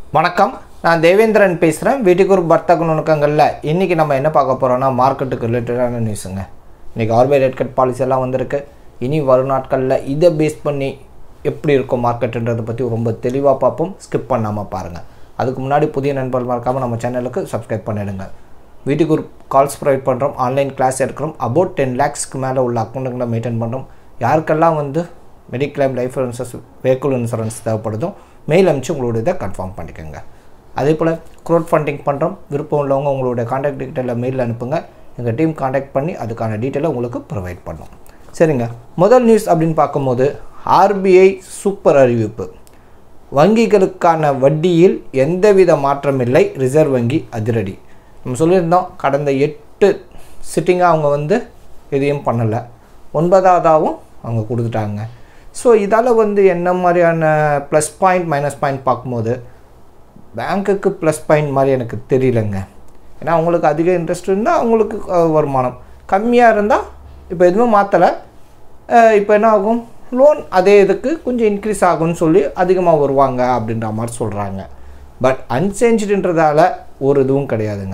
வணக்கம் நான் தேவேந்திரன் பேசுகிறேன் வீட்டுக்கு வர்த்தக நுணுக்கங்களில் இன்றைக்கி நம்ம என்ன பார்க்க போகிறோம்னா மார்க்கெட்டுக்கு ரிலேட்டடான நியூஸுங்க இன்றைக்கி ஆர்பிஐ ரேட் கட் பாலிசி எல்லாம் வந்திருக்கு இனி வரும் நாட்களில் இதை பேஸ் பண்ணி எப்படி இருக்கும் மார்க்கெட்டுன்றதை பற்றி ரொம்ப தெளிவாக பார்ப்போம் ஸ்கிப் பண்ணாமல் பாருங்கள் அதுக்கு முன்னாடி புதிய நண்பர்கள் மறக்காமல் நம்ம சேனலுக்கு சப்ஸ்கிரைப் பண்ணிடுங்க வீட்டுக்கு ஒரு கால்ஸ் ப்ரொவைட் பண்ணுறோம் ஆன்லைன் கிளாஸ் எடுக்கிறோம் அபவுட் டென் லேக்ஸ்க்கு மேலே உள்ள அக்கௌண்ட்டுங்களை மெயின்டைன் பண்ணுறோம் யாருக்கெல்லாம் வந்து mediclaim life insurance vehicle insurance தேவைப்படுதோ மெயில் அனுப்பிச்சு உங்களோட இதை கன்ஃபார்ம் பண்ணிக்கோங்க அதே போல் க்ரோட் ஃபண்டிங் பண்ணுறோம் விருப்பம் உள்ளவங்க உங்களோட காண்டாக்ட் டீட்டெயிலில் மெயில் அனுப்புங்க எங்கள் டீம் காண்டாக்ட் பண்ணி அதுக்கான டீட்டெயிலை உங்களுக்கு ப்ரொவைட் பண்ணோம் சரிங்க முதல் நியூஸ் அப்படின்னு பார்க்கும்போது ஆர்பிஐ சூப்பர் அறிவிப்பு வங்கிகளுக்கான வட்டியில் எந்தவித மாற்றமில்லை ரிசர்வ் வங்கி அதிரடி நம்ம சொல்லியிருந்தோம் கடந்த எட்டு சிட்டிங்காக அவங்க வந்து எதையும் பண்ணலை ஒன்பதாவதாகவும் அவங்க கொடுத்துட்டாங்க ஸோ இதால் வந்து என்ன மாதிரியான ப்ளஸ் பாயிண்ட் மைனஸ் பாயிண்ட் பார்க்கும்போது பேங்க்குக்கு ப்ளஸ் பாயிண்ட் மாதிரி எனக்கு தெரியலங்க ஏன்னா அவங்களுக்கு அதிக இன்ட்ரெஸ்ட் இருந்தால் அவங்களுக்கு அஹ், வருமானம் கம்மியாக இருந்தால் இப்போ எதுவும் மாற்றலை இப்போ என்ன ஆகும் லோன் அதே இதுக்கு கொஞ்சம் இன்க்ரீஸ் ஆகும்னு சொல்லி அதிகமாக வருவாங்க அப்படின்ற மாதிரி சொல்கிறாங்க பட் அன்சேஞ்சுன்றதால ஒரு இதுவும் கிடையாதுங்க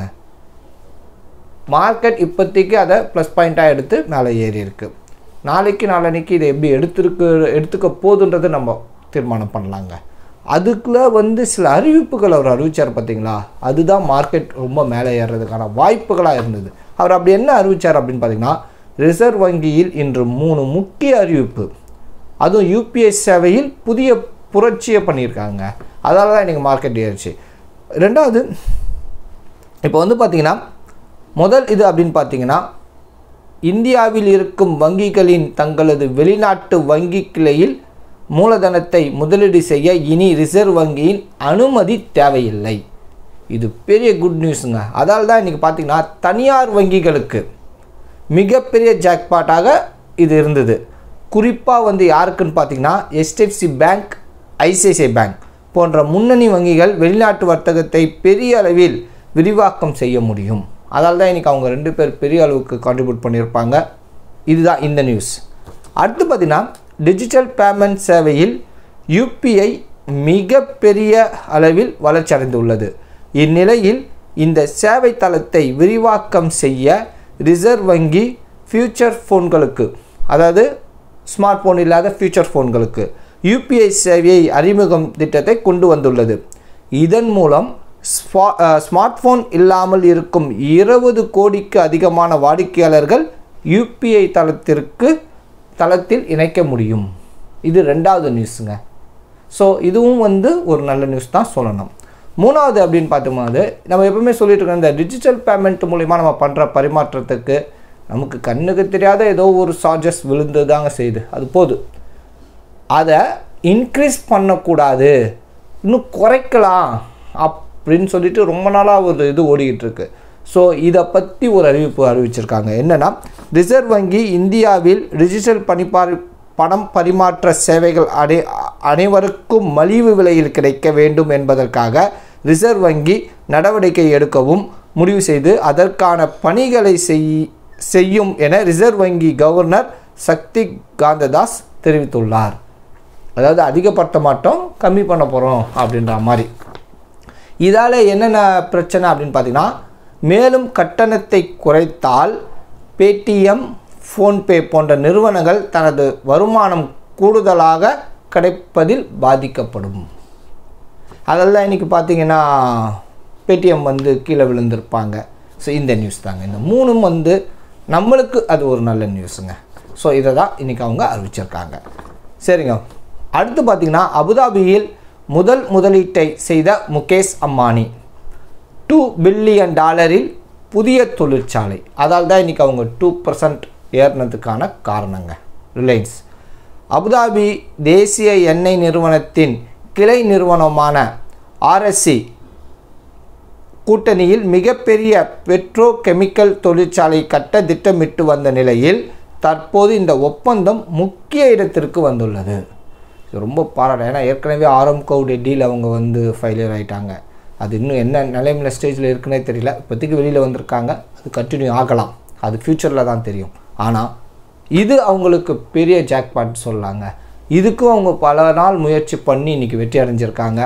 மார்க்கெட் இப்போதைக்கு அதை ப்ளஸ் பாயிண்ட்டாக எடுத்து மேலே ஏறி இருக்கு நாளைக்கு நாளன்னைக்கு இதை எப்படி எடுத்துருக்கு எடுத்துக்க போகுதுன்றதை நம்ம தீர்மானம் பண்ணலாங்க அதுக்குள்ளே வந்து சில அறிவிப்புகள் அவர் அறிவிச்சார் பார்த்தீங்களா அதுதான் மார்க்கெட் ரொம்ப மேலே ஏறுறதுக்கான வாய்ப்புகளாக இருந்தது அவர் அப்படி என்ன அறிவிச்சார் அப்படின்னு பார்த்தீங்கன்னா ரிசர்வ் வங்கியில் இன்று மூணு முக்கிய அறிவிப்பு அதுவும் யூபிஐ சேவையில் புதிய புரட்சியை பண்ணியிருக்காங்க அதால தான் இன்றைக்கி மார்க்கெட் ஏறிச்சு ரெண்டாவது இப்போ வந்து பார்த்தீங்கன்னா முதல் இது அப்படின்னு பார்த்தீங்கன்னா இந்தியாவில் இருக்கும் வங்கிகளின் தங்களது வெளிநாட்டு வங்கி கிளையில் மூலதனத்தை முதலீடு செய்ய இனி ரிசர்வ் வங்கியின் அனுமதி தேவையில்லை இது பெரிய குட் நியூஸுங்க அதால் தான் இன்றைக்கி பார்த்தீங்கன்னா தனியார் வங்கிகளுக்கு மிகப்பெரிய ஜாக்பாட்டாக இது இருந்தது குறிப்பாக வந்து யாருக்குன்னு பார்த்தீங்கன்னா HDFC பேங்க் ஐசிஐசிஐ பேங்க் போன்ற முன்னணி வங்கிகள் வெளிநாட்டு வர்த்தகத்தை பெரிய அளவில் விரிவாக்கம் செய்ய முடியும் அதால் தான் இன்றைக்கி அவங்க ரெண்டு பேர் பெரிய அளவுக்கு கான்ட்ரிபியூட் பண்ணியிருப்பாங்க இதுதான் இந்த நியூஸ் அடுத்து பார்த்தீங்கன்னா டிஜிட்டல் பேமெண்ட் சேவையில் யூபிஐ மிகப்பெரிய அளவில் வளர்ச்சி அடைந்துள்ளது இந்நிலையில் இந்த சேவை தளத்தை விரிவாக்கம் செய்ய ரிசர்வ் வங்கி ஃபியூச்சர் ஃபோன்களுக்கு அதாவது ஸ்மார்ட் ஃபோன் இல்லாத ஃபியூச்சர் ஃபோன்களுக்கு யூபிஐ சேவையை அறிமுகம் திட்டத்தை கொண்டு வந்துள்ளது இதன் மூலம் ஸ்வா- அஹ், ஸ்மார்ட் ஃபோன் இல்லாமல் இருக்கும் இருபது கோடிக்கு அதிகமான வாடிக்கையாளர்கள் யூபிஐ தளத்திற்கு தளத்தில் இணைக்க முடியும் இது ரெண்டாவது நியூஸுங்க ஸோ இதுவும் வந்து ஒரு நல்ல நியூஸ் தான் சொல்லணும் மூணாவது அப்படின்னு பார்க்கும்போது நம்ம எப்பவுமே சொல்லிட்டு இருக்கோம் இந்த டிஜிட்டல் பேமெண்ட் மூலிமா நம்ம பண்ணுற பரிமாற்றத்துக்கு நமக்கு கண்ணுக்கு தெரியாத ஏதோ ஒரு சார்ஜஸ் விழுந்து தாங்க செய்யுது அது போதும் அதை இன்க்ரீஸ் பண்ணக்கூடாது இன்னும் குறைக்கலாம் அப்படின்னு சொல்லிட்டு ரொம்ப நாளாக ஒரு இது ஓடிக்கிட்டு இருக்கு ஸோ இதை பற்றி ஒரு அறிவிப்பு அறிவிச்சிருக்காங்க என்னென்னா ரிசர்வ் வங்கி இந்தியாவில் டிஜிட்டல் பணிப்பாரி பணம் பரிமாற்ற சேவைகள் அனை அனைவருக்கும் மலிவு விலையில் கிடைக்க வேண்டும் என்பதற்காக ரிசர்வ் வங்கி நடவடிக்கை எடுக்கவும் முடிவு செய்து அதற்கான பணிகளை செய் செய்யும் என ரிசர்வ் வங்கி கவர்னர் சக்தி காந்ததாஸ் தெரிவித்துள்ளார் அதாவது அதிகப்படுத்த மாட்டோம் கம்மி பண்ண போகிறோம் அப்படின்ற மாதிரி இதால் என்னென்ன பிரச்சனை அப்படின்னு பார்த்தீங்கன்னா மேலும் கட்டணத்தை குறைத்தால் பேடிஎம் ஃபோன்பே போன்ற நிறுவனங்கள் தனது வருமானம் கூடுதலாக கிடைப்பதில் பாதிக்கப்படும் அதெல்லாம் இன்றைக்கி பார்த்தீங்கன்னா பேடிஎம் வந்து கீழே விழுந்திருப்பாங்க ஸோ இந்த நியூஸ் தாங்க இந்த மூணும் வந்து நம்மளுக்கு அது ஒரு நல்ல நியூஸுங்க ஸோ இதை தான் இன்றைக்கி அவங்க அறிவிச்சிருக்காங்க சரிங்க அடுத்து பார்த்தீங்கன்னா அபுதாபியில் முதல் முதலீட்டை செய்த முகேஷ் அம்பானி டூ பில்லியன் டாலரில் புதிய தொழிற்சாலை அதால் தான் இன்றைக்கி அவங்க டூ பர்சன்ட் ஏறினதுக்கான காரணங்க ரிலையன்ஸ் அபுதாபி தேசிய எண்ணெய் நிறுவனத்தின் கிளை நிறுவனமான ஆர்எஸ்சி கூட்டணியில் மிகப்பெரிய பெட்ரோ கெமிக்கல் தொழிற்சாலை கட்ட திட்டமிட்டு வந்த நிலையில் தற்போது இந்த ஒப்பந்தம் முக்கிய இடத்திற்கு வந்துள்ளது இது ரொம்ப பாராட்ட ஏன்னா ஏற்கனவே ஆரம்கோவுடைய டீல் அவங்க வந்து ஃபெயிலியர் ஆயிட்டாங்க அது இன்னும் என்ன நிலைமையில ஸ்டேஜில் இருக்குன்னே தெரியல இப்போதைக்கு வெளியில் வந்திருக்காங்க அது கண்டினியூ ஆகலாம் அது ஃப்யூச்சரில் தான் தெரியும் ஆனால் இது அவங்களுக்கு பெரிய ஜாக்பாட் சொல்லலாங்க இதுக்கும் அவங்க பல நாள் முயற்சி பண்ணி இன்றைக்கி வெற்றி அடைஞ்சிருக்காங்க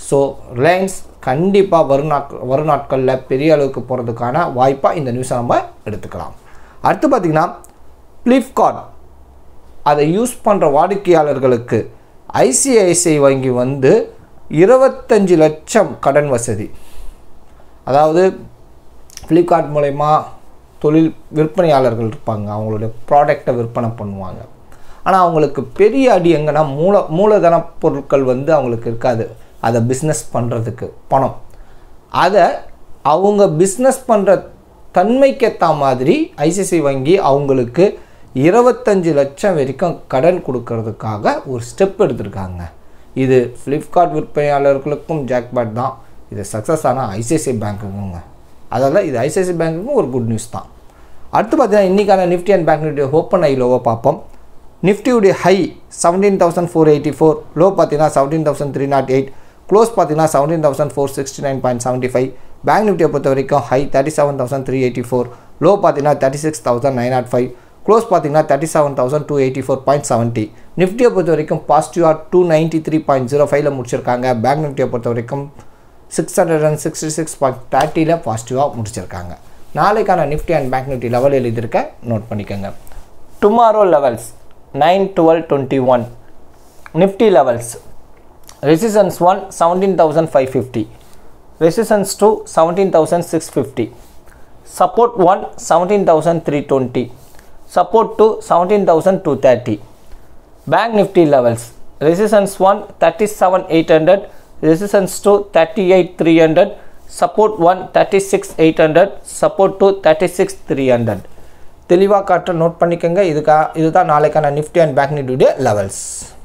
ஸோ ரிலையன்ஸ் கண்டிப்பாக வரும் நாட் வரும் நாட்களில் பெரிய அளவுக்கு போகிறதுக்கான வாய்ப்பாக இந்த நியூஸை நம்ம எடுத்துக்கலாம் அடுத்து பார்த்திங்கன்னா ஃப்ளிப்கார்ட் அதை யூஸ் பண்ணுற வாடிக்கையாளர்களுக்கு ஐசிஐசிஐ வங்கி வந்து இருபத்தஞ்சி லட்சம் கடன் வசதி அதாவது ஃப்ளிப்கார்ட் மூலயமா தொழில் விற்பனையாளர்கள் இருப்பாங்க அவங்களுடைய ப்ராடக்டை விற்பனை பண்ணுவாங்க ஆனால் அவங்களுக்கு பெரிய அடி எங்கன்னா மூல மூலதன பொருட்கள் வந்து அவங்களுக்கு இருக்காது அதை பிஸ்னஸ் பண்ணுறதுக்கு பணம் அதை அவங்க பிஸ்னஸ் பண்ணுற தன்மைக்கேற்ற மாதிரி ஐசிசி வங்கி அவங்களுக்கு இருபத்தஞ்சி லட்சம் வரைக்கும் கடன் கொடுக்கறதுக்காக ஒரு ஸ்டெப் எடுத்திருக்காங்க இது ஃப்ளிப்கார்ட் விற்பனையாளர்களுக்கும் ஜாக்பாட் தான் இது சக்ஸஸ் ஆனால் ஐசிஐசிஐ பேங்க்குங்க அதனால் இது ஐசிஐசிஐ பேங்க்குக்கும் ஒரு குட் நியூஸ் தான் அடுத்து பார்த்தீங்கன்னா இன்றைக்கான Nifty and bank Nifty open high லோவை பார்ப்போம் நிஃப்டியுடைய high seventeen thousand four eighty four low பார்த்தீங்கன்னா seventeen thousand three naught eight close பார்த்தீங்கன்னா seventeen thousand four sixty nine point seventy five bank நிஃப்டியை பொறுத்த வரைக்கும் high thirty seven thousand three eighty four low பார்த்தீங்கன்னா thirty six thousand nine naught five close பார்த்தீங்கன்னா thirty seven thousand two eighty four point seventy நிஃப்டியை பொறுத்த வரைக்கும் பாசிட்டிவாக two ninety three point zero ஃபைவ்ல முடிச்சிருக்காங்க பேங்க் நிஃப்டியை பொறுத்த வரைக்கும் six hundred and sixty six point தேர்ட்டியில் பாசிட்டிவாக முடிச்சிருக்காங்க நாளைக்கான Nifty and bank Nifty level எழுதியிருக்க நோட் பண்ணிக்கோங்க tomorrow levels nine twelve twenty one Nifty levels resistance one seventeen thousand five fifty resistance two seventeen thousand six fifty support one seventeen thousand three twenty support two seventeen thousand two thirty bank Nifty levels resistance one thirty seven eight hundred resistance two thirty eight three hundred support one thirty six eight hundred support two thirty six three hundred தெளிவாக காட்ட note பண்ணிக்கோங்க இதுக்கா இதுதான் நாளைக்கான Nifty and bank நிஃப்டியுடைய levels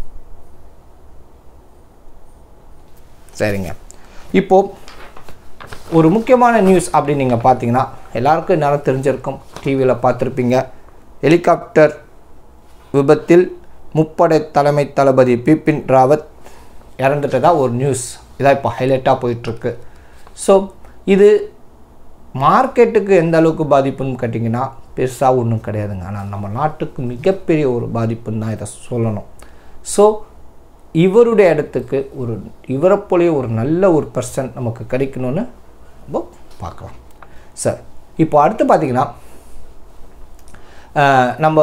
சரிங்க இப்போது ஒரு முக்கியமான நியூஸ் அப்படின்னு நீங்கள் பார்த்தீங்கன்னா எல்லாருக்கும் நேரம் தெரிஞ்சிருக்கும் டிவியில் பார்த்துருப்பீங்க ஹெலிகாப்டர் விபத்தில் முப்படை தலைமை தளபதி பிபின் ராவத் இறந்துட்டதா ஒரு நியூஸ் இதான் இப்போ ஹைலைட்டாக போயிட்டுருக்கு ஸோ இது மார்க்கெட்டுக்கு எந்த அளவுக்கு பாதிப்புன்னு கேட்டிங்கன்னா பெருசாக ஒன்றும் கிடையாதுங்க ஆனால் நம்ம நாட்டுக்கு மிகப்பெரிய ஒரு பாதிப்புன்னு தான் இதை சொல்லணும் ஸோ இவருடைய இடத்துக்கு ஒரு இவரை போலயே ஒரு நல்ல ஒரு பர்சன் நமக்கு கிடைக்கணும்னு நம்ம பார்க்கலாம் சார் இப்போ அடுத்து பார்த்திங்கன்னா நம்ம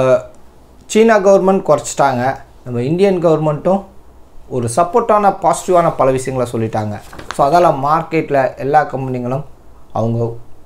சீனா கவர்மெண்ட் குறைச்சிட்டாங்க நம்ம இந்தியன் கவர்மெண்ட்டும் ஒரு சப்போர்ட்டான பாசிட்டிவான பல விஷயங்களை சொல்லிட்டாங்க ஸோ அதால் மார்க்கெட்டில் எல்லா கம்பெனிகளும் அவங்க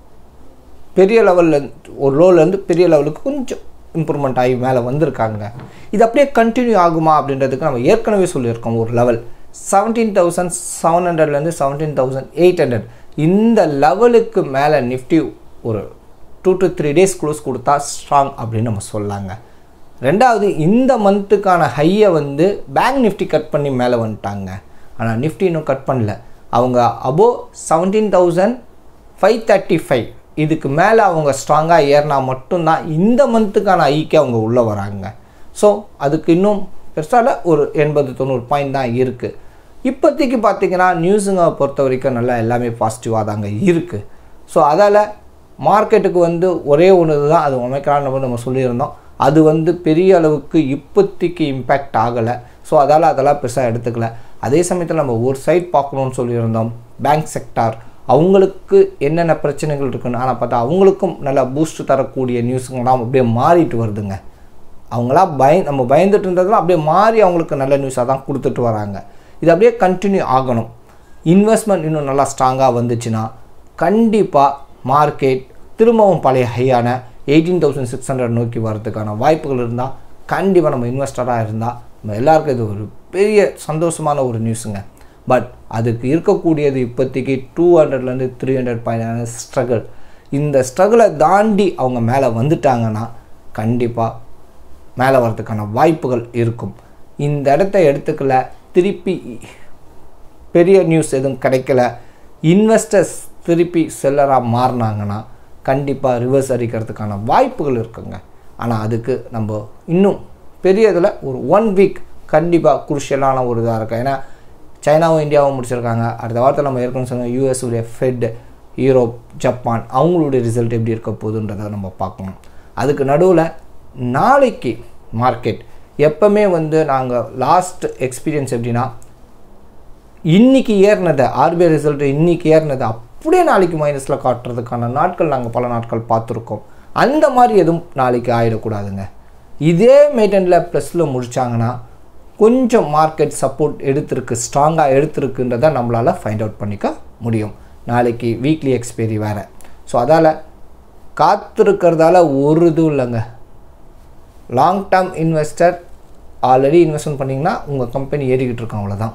பெரிய லெவலில் ஒரு லோலேருந்து பெரிய லெவலுக்கு கொஞ்சம் இம்ப்ரூவ்மெண்ட் ஆகி மேலே வந்திருக்காங்க இது அப்படியே கண்டினியூ ஆகுமா அப்படின்றதுக்கு நம்ம ஏற்கனவே சொல்லியிருக்கோம் ஒரு லெவல் செவன்டீன் தௌசண்ட் செவன் ஹண்ட்ரட்லேருந்து செவன்டீன் தௌசண்ட் எயிட் ஹண்ட்ரட் இந்த லெவலுக்கு மேலே நிஃப்டி ஒரு two to three days close கொடுத்தா ஸ்ட்ராங் அப்படின்னு நம்ம சொல்லலாங்க ரெண்டாவது இந்த மந்த்துக்கான ஹையை வந்து பேங்க் நிஃப்டி கட் பண்ணி மேலே வந்துட்டாங்க ஆனால் நிஃப்டி இன்னும் கட் பண்ணல அவங்க above seventeen thousand five thirty five இதுக்கு மேலே அவங்க ஸ்ட்ராங்காக ஏறினா மட்டும்தான் இந்த மந்த்துக்கான ஐக்கு அவங்க உள்ளே வராங்க ஸோ அதுக்கு இன்னும் பெருசால ஒரு எண்பது தொண்ணூறு பாயிண்ட் தான் இருக்குது இப்போதைக்கு பார்த்தீங்கன்னா நியூஸுங்க பொறுத்த வரைக்கும் நல்லா எல்லாமே பாசிட்டிவாக தாங்க இருக்குது ஸோ அதால் மார்க்கெட்டுக்கு வந்து ஒரே ஒன்று தான் அது ஒமைக்கிறான் நம்ம சொல்லியிருந்தோம் அது வந்து பெரிய அளவுக்கு இப்போதைக்கு இம்பேக்ட் ஆகலை ஸோ அதால் அதெல்லாம் பெருசாக எடுத்துக்கல அதே சமயத்தில் நம்ம ஒரு சைட் பார்க்கணுன்னு சொல்லியிருந்தோம் பேங்க் செக்டார் அவங்களுக்கு என்னென்ன பிரச்சனைகள் இருக்குன்னு ஆனால் பார்த்தா அவங்களுக்கும் நல்லா பூஸ்ட் தரக்கூடிய நியூஸுங்கெல்லாம் அப்படியே மாறிட்டு வருதுங்க அவங்களாம் பய நம்ம பயந்துட்டு இருந்ததெல்லாம் அப்படியே மாறி அவங்களுக்கு நல்ல நியூஸாக தான் கொடுத்துட்டு வராங்க இது அப்படியே கண்டினியூ ஆகணும் இன்வெஸ்ட்மெண்ட் இன்னும் நல்லா ஸ்ட்ராங்காக வந்துச்சுன்னா கண்டிப்பாக மார்க்கெட் திரும்பவும் பழைய ஹையான எயிட்டீன் தௌசண்ட் சிக்ஸ் ஹண்ட்ரட் நோக்கி வரதுக்கான வாய்ப்புகள் இருந்தால் கண்டிப்பாக நம்ம இன்வெஸ்டராக இருந்தால் நம்ம எல்லாருக்கும் இது ஒரு பெரிய சந்தோஷமான ஒரு நியூஸுங்க பட் அதுக்கு இருக்கக்கூடியது இப்போதைக்கு டூ ஹண்ட்ரட்லேருந்து த்ரீ ஹண்ட்ரட் பாயிண்ட் ஸ்ட்ரகிள் இந்த ஸ்ட்ரகிளை தாண்டி அவங்க மேலே வந்துட்டாங்கன்னா கண்டிப்பாக மேலே வரதுக்கான வாய்ப்புகள் இருக்கும் இந்த இடத்த எடுத்துக்கல திருப்பி பெரிய நியூஸ் எதுவும் கிடைக்கல இன்வெஸ்டர்ஸ் திருப்பி செல்லராக மாறினாங்கன்னா கண்டிப்பாக ரிவர்ஸ் அடிக்கிறதுக்கான வாய்ப்புகள் இருக்குங்க ஆனால் அதுக்கு நம்ம இன்னும் பெரிய இதில் ஒரு ஒன் வீக் கண்டிப்பாக குருஷியலான ஒரு இதாக இருக்கும் ஏன்னா சைனாவும் இந்தியாவும் முடிச்சிருக்காங்க அடுத்த வாரத்தில் நம்ம ஏற்கனவே சொன்ன யூஎஸ் உடைய ஃபெட் யூரோப் ஜப்பான் அவங்களுடைய ரிசல்ட் எப்படி இருக்க போகுதுன்றதை நம்ம பார்க்கணும் அதுக்கு நடுவில் நாளைக்கு மார்க்கெட் எப்போவுமே வந்து நாங்கள் லாஸ்ட் எக்ஸ்பீரியன்ஸ் எப்படின்னா இன்னைக்கு ஏறினதை ஆர்பிஐ ரிசல்ட் இன்னைக்கு ஏறினதை அப்படியே நாளைக்கு மைனஸில் காட்டுறதுக்கான நாட்கள் நாங்கள் பல நாட்கள் பார்த்துருக்கோம் அந்த மாதிரி எதுவும் நாளைக்கு ஆகிடக்கூடாதுங்க இதே மெயின்டெனில் ப்ளஸில் முடிச்சாங்கன்னா கொஞ்சம் மார்க்கெட் சப்போர்ட் எடுத்திருக்கு ஸ்ட்ராங்காக எடுத்திருக்குன்றதை நம்மளால் ஃபைண்ட் அவுட் பண்ணிக்க முடியும் நாளைக்கு வீக்லி எக்ஸ்பைரி வேறு ஸோ அதால் காத்திருக்கிறதால ஒரு இதுவும் இல்லைங்க long term investor already investment பண்ணிங்கன்னா உங்கள் கம்பெனி ஏறிக்கிட்டு இருக்கும் அவ்வளோதான்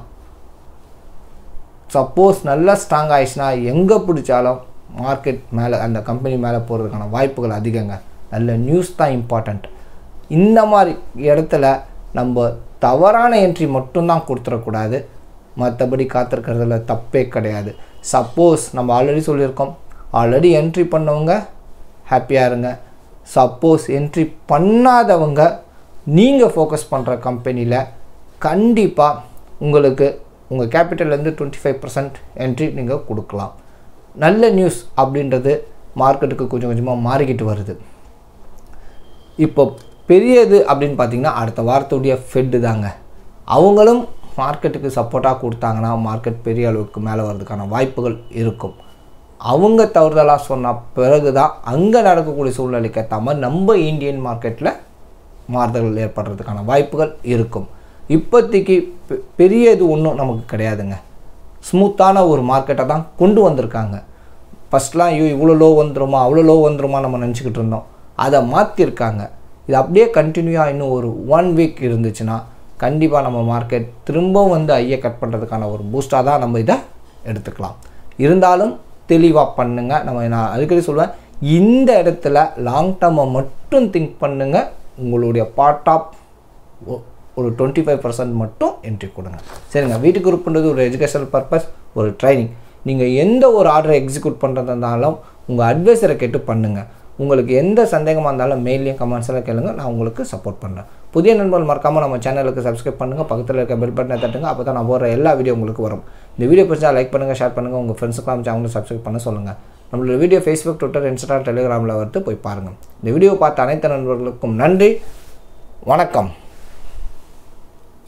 சப்போஸ் நல்லா ஸ்ட்ராங் ஆயிடுச்சுன்னா எங்கே பிடிச்சாலும் மார்க்கெட் மேலே அந்த கம்பெனி மேலே போகிறதுக்கான வாய்ப்புகள் அதிகங்க நல்ல நியூஸ் தான் இம்பார்ட்டண்ட் இந்த மாதிரி இடத்துல நம்ம தவறான என்ட்ரி மட்டும்தான் கொடுத்துடக்கூடாது மற்றபடி காத்திருக்கிறதுல தப்பே கிடையாது சப்போஸ் நம்ம ஆல்ரெடி சொல்லியிருக்கோம் ஆல்ரெடி என்ட்ரி பண்ணவங்க ஹாப்பியாக இருங்க சப்போஸ் என்ட்ரி பண்ணாதவங்க நீங்கள் ஃபோக்கஸ் பண்ணுற கம்பெனியில் கண்டிப்பாக உங்களுக்கு உங்கள் கேபிட்டல்லேருந்து டுவெண்ட்டி ஃபைவ் பர்சன்ட் என்ட்ரி நீங்கள் கொடுக்கலாம் நல்ல நியூஸ் அப்படின்றது மார்க்கெட்டுக்கு கொஞ்சம் கொஞ்சமாக மாறிக்கிட்டு வருது இப்போ பெரியது அப்படின்னு பார்த்தீங்கன்னா அடுத்த வாரத்துடைய ஃபெட்டு தாங்க அவங்களும் மார்க்கெட்டுக்கு சப்போர்ட்டாக கொடுத்தாங்கன்னா மார்க்கெட் பெரிய அளவுக்கு மேலே வர்றதுக்கான வாய்ப்புகள் இருக்கும் அவங்க தவறுதலாக சொன்ன பிறகு தான் அங்கே நடக்கக்கூடிய சூழ்நிலைக்கு ஏற்ற மாதிரி நம்ம இந்தியன் மார்க்கெட்டில் மாறுதல்கள் ஏற்படுறதுக்கான வாய்ப்புகள் இருக்கும் இப்போதைக்கு பெ- பெரிய இது ஒன்றும் நமக்கு கிடையாதுங்க ஸ்மூத்தான ஒரு மார்க்கெட்டை தான் கொண்டு வந்திருக்காங்க ஃபஸ்ட்லாம் ஐயோ இவ்வளோ லோ வந்துருமா அவ்வளோ லோ வந்துருமா நம்ம நினச்சிக்கிட்டு இருந்தோம் அதை மாற்றிருக்காங்க இது அப்படியே கண்டினியூவாக இன்னும் ஒரு ஒன் வீக் இருந்துச்சுன்னா கண்டிப்பாக நம்ம மார்க்கெட் திரும்பவும் வந்து ஐயை கட் பண்ணுறதுக்கான ஒரு பூஸ்டாக தான் நம்ம இதை எடுத்துக்கலாம் இருந்தாலும் தெளிவாக பண்ணுங்க நம்ம நான் அடிக்கடி சொல்லுவேன் இந்த இடத்துல லாங் டேர்மை மட்டும் திங்க் பண்ணுங்க உங்களுடைய பார்ட் ஆஃப் ஒரு டுவெண்ட்டி ஃபைவ் பர்சன்ட் மட்டும் என்ட்ரி கொடுங்க சரிங்க வீட்டுக்கு குரூப்ன்றது ஒரு எஜுகேஷனல் பர்பஸ் ஒரு ட்ரைனிங் நீங்கள் எந்த ஒரு ஆர்டரை எக்ஸிக்யூட் பண்ணுறதுனாலும் உங்கள் அட்வைசரை கேட்டு பண்ணுங்கள் உங்களுக்கு எந்த சந்தேகமாக இருந்தாலும் மெயிலையும் கமெண்ட்ஸில் கேளுங்க நான் உங்களுக்கு சப்போர்ட் பண்ணுறேன் புதிய நண்பர்கள் மறக்காமல் நம்ம சேனலுக்கு சப்ஸ்கிரைப் பண்ணுங்கள் பக்கத்தில் இருக்க பெல் பட்டனை தட்டுங்க அப்போ தான் நான் போடுற எல்லா வீடியோ உங்களுக்கு வரும் இந்த வீடியோ பிடிச்சா லைக் பண்ணுங்கள் ஷேர் பண்ணுங்கள் உங்கள் ஃப்ரெண்ட்ஸுக்கு அமைச்சு அவங்களும் சப்ஸ்கிரைப் பண்ண சொல்லுங்கள் நம்மளோட வீடியோ ஃபேஸ்புக் ட்விட்டர் இன்ஸ்டா டெலிகிராமில் வந்து போய் பாருங்கள் இந்த வீடியோ பார்த்த அனைத்து நண்பர்களுக்கும் நன்றி வணக்கம்